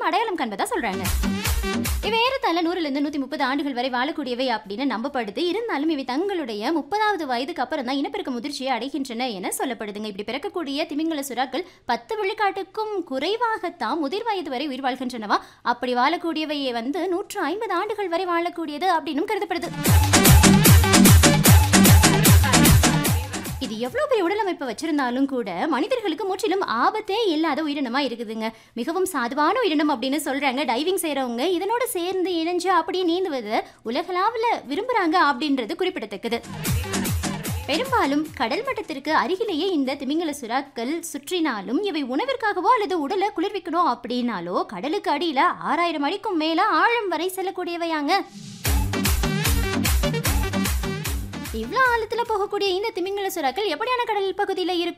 அடையாளம் காண்பதா சொல்றாங்க இவை ஏறத்தாழ நூறுல இருந்து நூத்தி முப்பது ஆண்டுகள் வரை வாழக்கூடியவை அப்படின்னு நம்பப்படுது இருந்தாலும் இவை தங்களுடைய முப்பதாவது வயதுக்கு அப்புறம் தான் இனப்பெருக்க முதிர்ச்சியை அடைகின்றன என சொல்லப்படுதுங்க இப்படி பிறக்கக்கூடிய திமிங்கல சுறாக்கள் பத்து விழுக்காட்டுக்கும் குறைவாகத்தான் முதிர் வயது வரை உயிர் வாழ்கின்றனவா அப்படி வாழக்கூடியவை வந்து நூற்று ஐம்பது ஆண்டுகள் வரை வாழக்கூடியது அப்படின்னும் கருதப்படுது இது எவ்வளோ பெரிய உடலமைப்பு வச்சிருந்தாலும் கூட மனிதர்களுக்கு முற்றிலும் ஆபத்தே இல்லாத உயிரினமா இருக்குதுங்க மிகவும் சாதுவான உயிரினம் அப்படின்னு சொல்றாங்க டைவிங் செய்றவங்க இதனோட சேர்ந்து இணைஞ்சு அப்படியே நீந்துவதை உலகளாவில் விரும்புறாங்க அப்படின்றது குறிப்பிடத்தக்கது பெரும்பாலும் கடல் மட்டத்திற்கு அருகிலேயே இந்த திமிங்கல சுறாக்கள் சுற்றினாலும் இவை உணவிற்காகவோ அல்லது உடலை குளிர்விக்கணும் அப்படின்னாலோ கடலுக்கு அடியில ஆறாயிரம் அடிக்கும் மேல ஆழம் வரை செல்லக்கூடியவையாங்க இவ்வளோ ஆழத்துல போகக்கூடிய இந்த திமிங்கல சுறாக்கள் எப்படியான கடல் பகுதியில் இருக்கும்